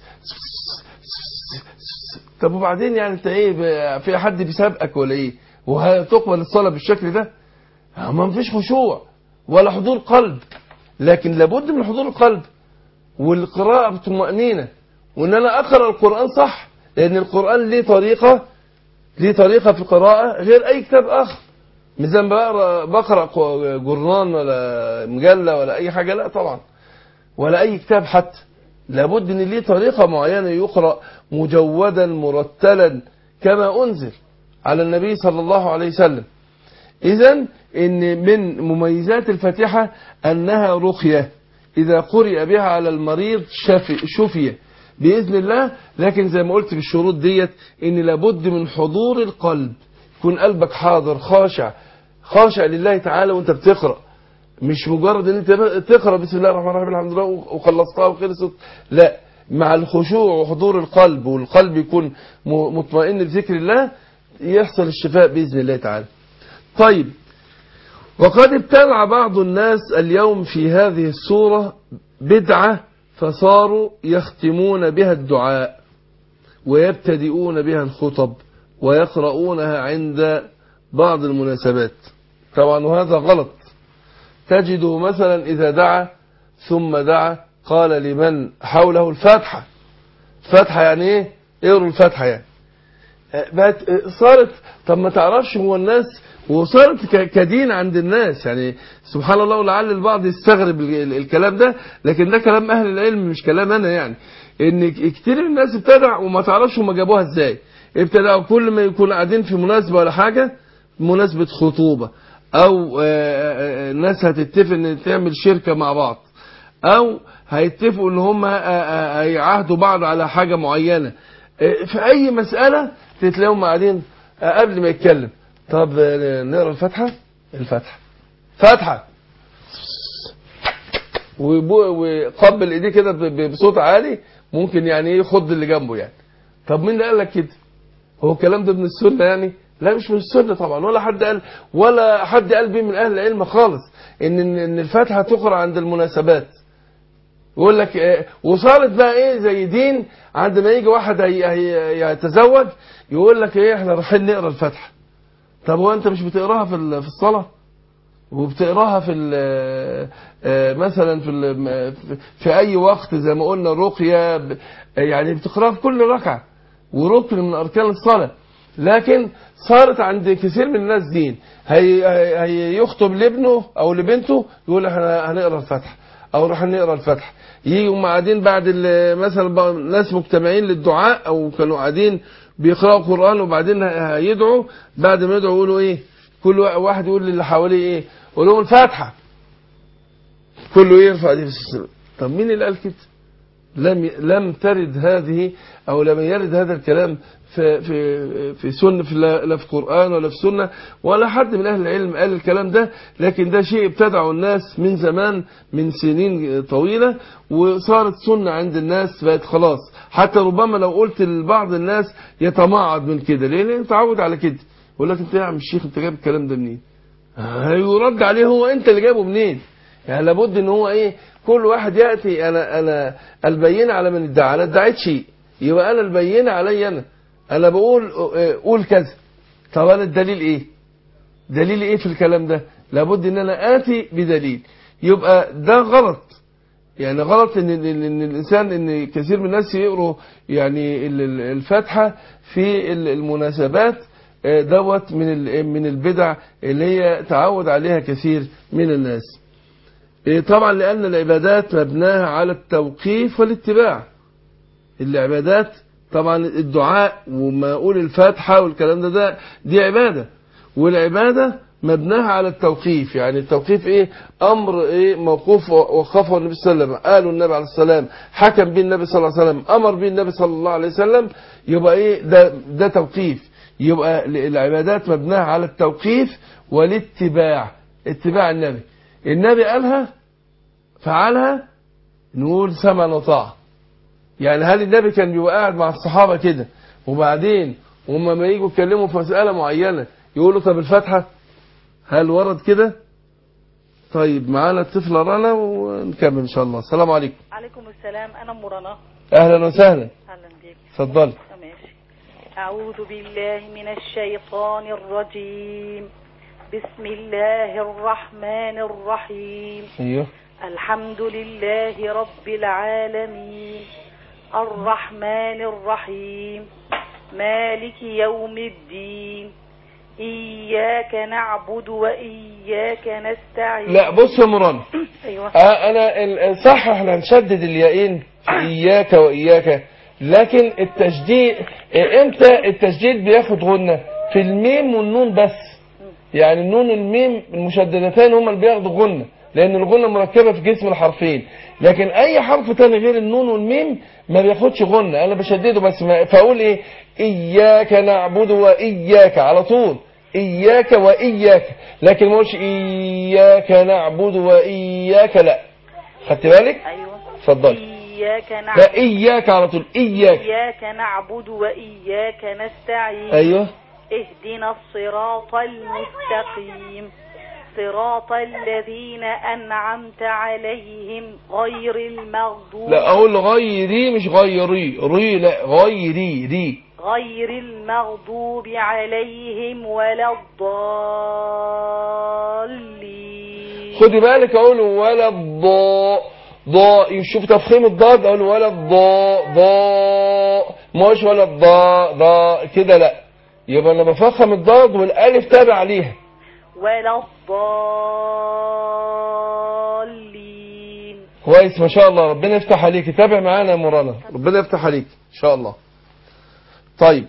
طب وبعدين يعني انت ايه ب- في حد بيسابقك ولا ايه وهتقبل الصلاه بالشكل ده ما فيش خشوع ولا حضور قلب لكن لابد من حضور القلب والقراءة بطمأنينة وان انا اقرا القرآن صح لان القرآن ليه طريقة ليه طريقة في القراءة غير اي كتاب اخر مش زي ما بقرا بقرا ق- جورنان ولا مجلة ولا اي حاجة لا طبعا ولا اي كتاب حتى لابد ان ليه طريقة معينة يقرأ مجودا مرتلا كما انزل على النبي صلى الله عليه وسلم إذا إن من مميزات الفاتحة أنها رقية إذا قرئ بها على المريض شفي, شفي بإذن الله لكن زي ما قلت بالشروط ديت إن لابد من حضور القلب يكون قلبك حاضر خاشع خاشع لله تعالى وأنت بتقرأ مش مجرد ان انت تقرا بسم الله الرحمن الرحيم الحمد لله وخلصتها وخلصت لا مع الخشوع وحضور القلب والقلب يكون م- مطمئن بذكر الله يحصل الشفاء باذن الله تعالى. طيب وقد ابتدع بعض الناس اليوم في هذه السورة بدعة فصاروا يختمون بها الدعاء ويبتدئون بها الخطب ويقرؤونها عند بعض المناسبات طبعا وهذا غلط تجده مثلا إذا دعا ثم دعا قال لمن حوله الفاتحة فاتحة يعني ايه اقروا الفاتحة يعني آه، بقت آه، صارت طب ما تعرفش هو الناس وصارت ك- كدين عند الناس يعني سبحان الله ولعل البعض يستغرب ال- ال- الكلام ده لكن ده كلام اهل العلم مش كلام انا يعني ان ك- كتير من الناس ابتدع وما تعرفش هم جابوها ازاي ابتدعوا كل ما يكونوا قاعدين في مناسبة ولا حاجة مناسبة خطوبة او آه، آه، آه، ناس هتتفق ان تعمل شركة مع بعض او هيتفقوا ان هم آه، آه، هيعاهدوا بعض على حاجة معينة آه، في اي مسألة تتلاقيهم قاعدين آه، قبل ما يتكلم طب آه، نقرا الفاتحة الفاتحة فاتحة ويبو- ويقبل ايديه كده ب- ب- بصوت عالي ممكن يعني ايه يخض اللي جنبه يعني طب مين اللي قال لك كده هو الكلام ده من السنه يعني لا مش من السنه طبعا ولا حد قال ولا حد قال بيه من اهل العلم خالص ان ان إن الفاتحه تقرا عند المناسبات يقول لك آه، وصارت بقى ايه زي دين عند ما يجي واحد هي- هي- يتزوج يقول لك ايه احنا رايحين نقرا الفاتحه طب هو انت مش بتقراها في ال- في الصلاه وبتقراها في ال- آه، مثلا في ال- في اي وقت زي ما قلنا رقيه ب- يعني بتقراها في كل ركعه وركن من اركان الصلاه لكن صارت عند كثير من الناس دين هي هي- هي يخطب لابنه او لبنته يقول احنا هنقرا الفتح او راح نقرا الفتح يجوا هم قاعدين بعد ال- مثلا بقى ناس مجتمعين للدعاء او كانوا قاعدين بيقراوا قران وبعدين هيدعوا بعد ما يدعوا يقولوا ايه كل واحد يقول للي حواليه ايه قول لهم الفاتحه كله يرفع دي في السلام طب مين اللي قال كده لم لم ترد هذه او لم يرد هذا الكلام في في في سنه في لا لا في قران ولا في سنه ولا حد من اهل العلم قال الكلام ده لكن ده شيء ابتدعه الناس من زمان من سنين طويله وصارت سنه عند الناس بقت خلاص حتى ربما لو قلت لبعض الناس يتمعض من كده ليه؟ لان اتعود على كده يقول لك انت يا عم الشيخ انت جايب الكلام ده منين؟ هيرد عليه هو انت اللي جايبه منين؟ يعني لابد ان هو ايه كل واحد ياتي انا انا البينه على من ادعى انا ادعيت شيء يبقى انا البينه علي انا انا بقول اه، قول كذا طب انا الدليل ايه دليل ايه في الكلام ده لابد ان انا اتي بدليل يبقى ده غلط يعني غلط ان ان إن الانسان ان كثير من الناس يقروا يعني ال- ال- الفاتحه في ال- المناسبات اه، دوت من ال- من البدع اللي هي تعود عليها كثير من الناس إيه طبعا لأن العبادات مبناها على التوقيف والاتباع العبادات طبعا الدعاء وما أقول الفاتحة والكلام ده, ده دي عبادة والعبادة مبناها على التوقيف يعني التوقيف ايه امر ايه موقوف وقفه النبي صلى الله عليه وسلم قاله النبي عليه السلام حكم به النبي صلى الله عليه وسلم امر به النبي صلى الله عليه وسلم يبقى ايه ده ده توقيف يبقى العبادات مبناها على التوقيف والاتباع اتباع النبي النبي قالها فعلها نقول سمع وطاعة يعني هل النبي كان بيبقى قاعد مع الصحابة كده وبعدين وهم ما يجوا يتكلموا في مسألة معينة يقولوا طب الفاتحة هل ورد كده طيب معانا الطفلة رنا ونكمل إن شاء الله السلام عليكم عليكم السلام أنا مرنا أهلا وسهلا أهلا بك اتفضلي ماشي أعوذ بالله من الشيطان الرجيم بسم الله الرحمن الرحيم ايوه الحمد لله رب العالمين الرحمن الرحيم مالك يوم الدين إياك نعبد وإياك نستعين لا بص يا مران أيوة آه انا ال- صح احنا هنشدد اليائين في اياك واياك لكن التشديد آه، امتى التشديد بياخد غنة في الميم والنون بس يعني النون والميم المشددتان هما اللي بياخدوا غنة لان الغنة مركبة في جسم الحرفين لكن اي حرف تاني غير النون والميم ما بياخدش غنة انا بشدده بس ما فاقول ايه اياك نعبد واياك على طول اياك واياك لكن ما اقولش اياك نعبد واياك لا خدت بالك أيوة اتفضل إياك لا نعبد اياك على طول اياك إياك نعبد وإياك نستعين ايوه اهدنا الصراط المستقيم صراط الذين أنعمت عليهم غير المغضوب لا اقول غيري مش غيري ري لا غيري ري غير المغضوب عليهم ولا الضالين خدي بالك اقول ولا الضاء ضاء شوف تفخيم الضاد اقول ولا الضاء ضاء مش ولا الضاء ضاء كده لا يبقى انا بفخم الضاد والالف تابع عليها ولا الضالين كويس ما شاء الله ربنا يفتح عليك تابع معانا يا مولانا ربنا يفتح عليك ان شاء الله طيب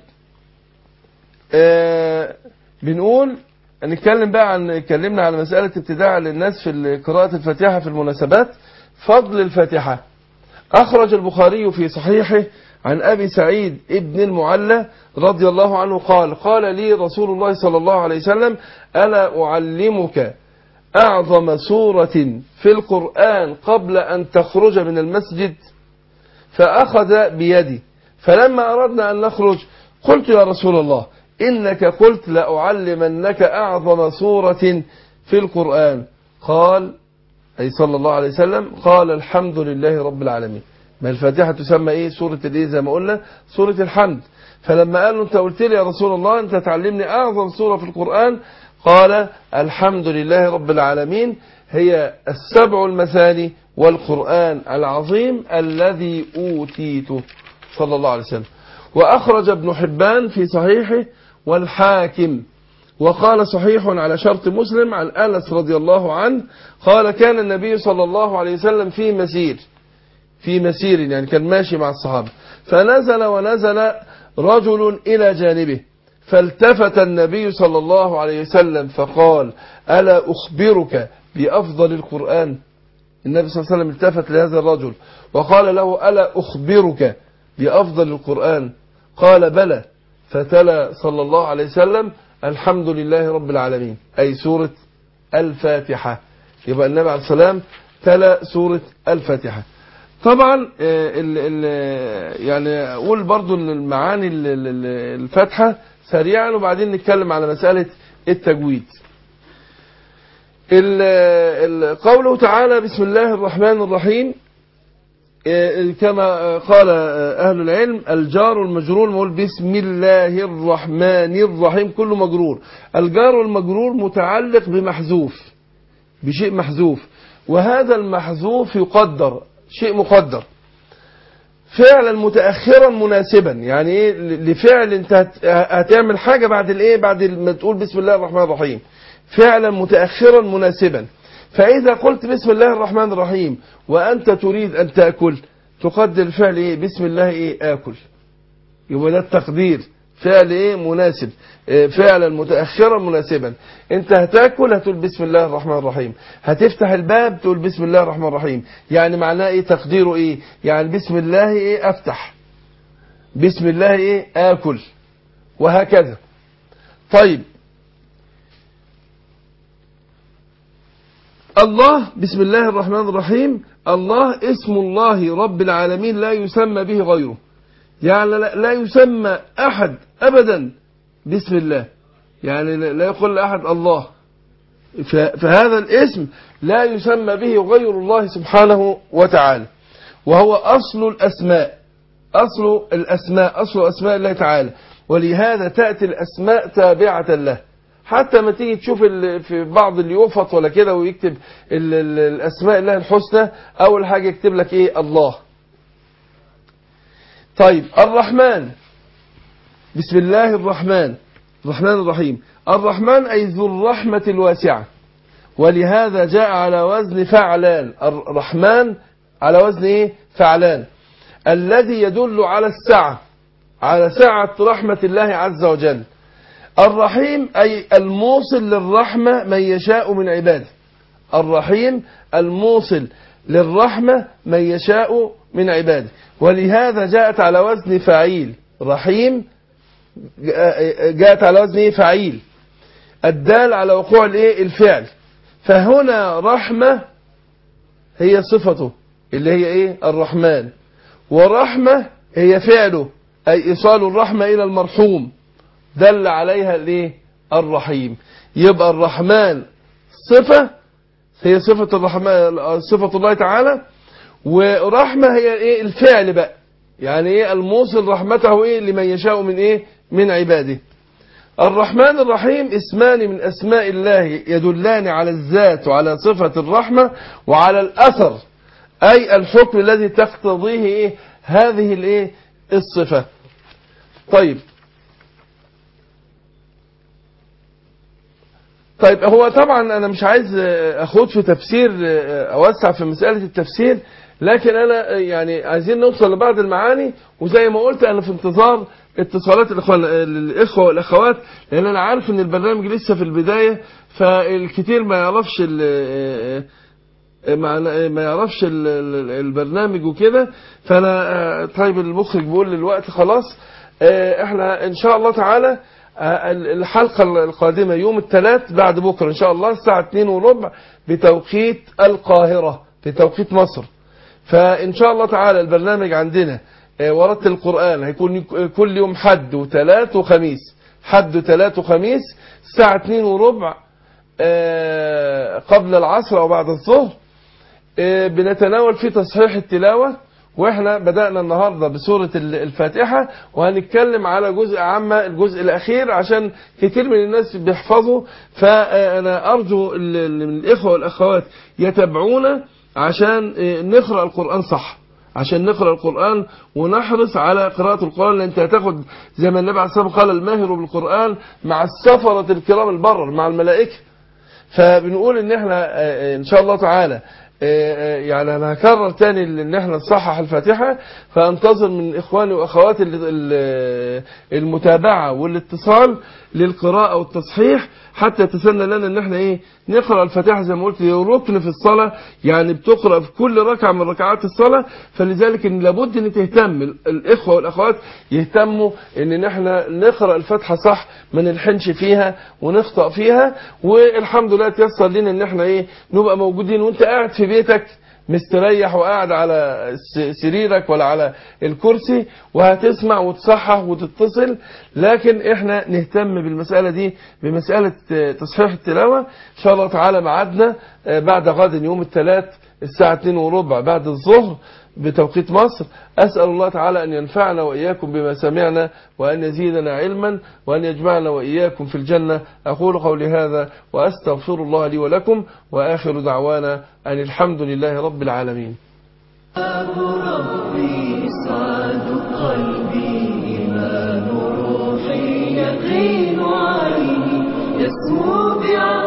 آه بنقول نتكلم بقى عن اتكلمنا على مسألة ابتداع للناس في قراءة الفاتحة في المناسبات فضل الفاتحة أخرج البخاري في صحيحه عن أبي سعيد ابن المعلى رضي الله عنه قال قال لي رسول الله صلى الله عليه وسلم ألا أعلمك أعظم سورة في القرآن قبل أن تخرج من المسجد فأخذ بيدي فلما أردنا أن نخرج قلت يا رسول الله إنك قلت لأعلمنك أعظم سورة في القرآن قال أي صلى الله عليه وسلم قال الحمد لله رب العالمين ما الفاتحة تسمى إيه سورة الإيه زي ما قلنا سورة الحمد فلما قال له أنت قلت لي يا رسول الله أنت تعلمني أعظم سورة في القرآن قال الحمد لله رب العالمين هي السبع المثاني والقرآن العظيم الذي أوتيته صلى الله عليه وسلم وأخرج ابن حبان في صحيحه والحاكم وقال صحيح على شرط مسلم عن أنس رضي الله عنه قال كان النبي صلى الله عليه وسلم في مسير في مسير يعني كان ماشي مع الصحابة فنزل ونزل رجل إلى جانبه فالتفت النبي صلى الله عليه وسلم فقال ألا أخبرك بأفضل القرآن النبي صلى الله عليه وسلم التفت لهذا الرجل وقال له ألا أخبرك بأفضل القرآن قال بلى فتلا صلى الله عليه وسلم الحمد لله رب العالمين أي سورة الفاتحة يبقى النبي عليه السلام تلا سورة الفاتحة طبعا آه، ال ال يعني اقول برضو إن المعاني ال- ال- الفاتحة سريعا وبعدين نتكلم على مسألة التجويد ال- ال- قوله تعالى بسم الله الرحمن الرحيم آه، كما قال آه، أهل العلم الجار والمجرور نقول بسم الله الرحمن الرحيم كله مجرور الجار والمجرور متعلق بمحذوف بشيء محذوف وهذا المحذوف يقدر شيء مقدر فعلا متأخرا مناسبا يعني ايه لفعل انت هت- هتعمل حاجة بعد الايه بعد ما تقول بسم الله الرحمن الرحيم فعلا متأخرا مناسبا فإذا قلت بسم الله الرحمن الرحيم وأنت تريد أن تأكل تقدر الفعل ايه بسم الله ايه آكل يبقى ده التقدير فعل ايه مناسب آه، فعلا متأخرا مناسبا انت هتاكل هتقول بسم الله الرحمن الرحيم هتفتح الباب تقول بسم الله الرحمن الرحيم يعني معناه ايه تقديره ايه يعني بسم الله ايه افتح بسم الله ايه اكل وهكذا طيب الله بسم الله الرحمن الرحيم الله اسم الله رب العالمين لا يسمى به غيره يعني لا لا يسمى أحد أبدا بسم الله يعني لا لا يقول لأحد الله ف- فهذا الاسم لا يسمى به غير الله سبحانه وتعالى وهو أصل الأسماء أصل الأسماء أصل أسماء الله تعالى ولهذا تأتي الأسماء تابعة له حتى ما تيجي تشوف ال- في بعض اللي يوفط ولا كده ويكتب ال- ال- الأسماء الله الحسنى أول حاجة يكتب لك إيه الله طيب الرحمن بسم الله الرحمن الرحمن الرحيم الرحمن أي ذو الرحمة الواسعة ولهذا جاء على وزن فعلان الرحمن على وزن إيه؟ فعلان الذي يدل على السعة على سعة رحمة الله عز وجل الرحيم أي الموصل للرحمة من يشاء من عباده الرحيم الموصل للرحمة من يشاء من عباده ولهذا جاءت على وزن فعيل رحيم جاءت على وزن إيه؟ فعيل الدال على وقوع الايه الفعل فهنا رحمة هي صفته اللي هي ايه الرحمن ورحمة هي فعله اي ايصال الرحمة الى المرحوم دل عليها الايه الرحيم يبقى الرحمن صفة هي صفة الرحمن صفة الله تعالى ورحمة هي ايه الفعل بقى يعني ايه الموصل رحمته ايه لمن يشاء من ايه من عباده الرحمن الرحيم اسمان من اسماء الله يدلان على الذات وعلى صفة الرحمة وعلى الاثر اي الحكم الذي تقتضيه ايه هذه الايه الصفة طيب طيب هو طبعا انا مش عايز اخوض في تفسير اوسع في مسألة التفسير لكن انا يعني عايزين نوصل لبعض المعاني وزي ما قلت انا في انتظار اتصالات الاخوان الاخوه والاخوات لان انا عارف ان البرنامج لسه في البدايه فالكثير ما يعرفش ال- ما ما يعرفش ال- ال- البرنامج وكده فانا طيب المخرج بيقول للوقت خلاص احنا ان شاء الله تعالى الحلقة القادمة يوم الثلاث بعد بكرة إن شاء الله الساعة 2 وربع بتوقيت القاهرة بتوقيت مصر فإن شاء الله تعالى البرنامج عندنا ورد القرآن هيكون كل يوم حد وثلاث وخميس حد وثلاث وخميس الساعة 2 وربع قبل العصر أو بعد الظهر بنتناول في تصحيح التلاوة واحنا بدأنا النهاردة بسورة الفاتحة وهنتكلم على جزء عامة الجزء الأخير عشان كتير من الناس بيحفظوا فأنا أرجو من الإخوة والأخوات يتابعونا عشان نقرأ القرآن صح عشان نقرأ القرآن ونحرص على قراءة القرآن لأن أنت هتاخد زي ما النبي عليه الصلاة والسلام قال الماهر بالقرآن مع السفرة الكرام البرر مع الملائكة فبنقول ان احنا آه، آه، ان شاء الله تعالى آه، آه، يعني انا هكرر تاني ان احنا نصحح الفاتحة فانتظر من اخواني واخواتي ال- ال- المتابعة والاتصال للقراءة والتصحيح حتى يتسنى لنا ان احنا ايه نقرأ الفاتحة زي ما قلت هي ركن في الصلاة يعني بتقرأ في كل ركعة من ركعات الصلاة فلذلك ان لابد ان تهتم ال- الاخوة والاخوات يهتموا ان احنا نقرأ الفاتحة صح ما نلحنش فيها ونخطأ فيها والحمد لله تيسر لنا ان احنا ايه نبقى موجودين وانت قاعد في بيتك مستريح وقاعد على س- سريرك ولا على الكرسي وهتسمع وتصحح وتتصل لكن احنا نهتم بالمسألة دي بمسألة آه، تصحيح التلاوة ان شاء الله تعالى معادنا آه، بعد غد يوم الثلاث الساعة 2 وربع بعد الظهر بتوقيت مصر أسأل الله تعالى أن ينفعنا وإياكم بما سمعنا وأن يزيدنا علما وأن يجمعنا وإياكم في الجنة أقول قولي هذا وأستغفر الله لي ولكم وآخر دعوانا أن الحمد لله رب العالمين ربي سعد قلبي إيمان روحي يقين عيني يسمو بعيني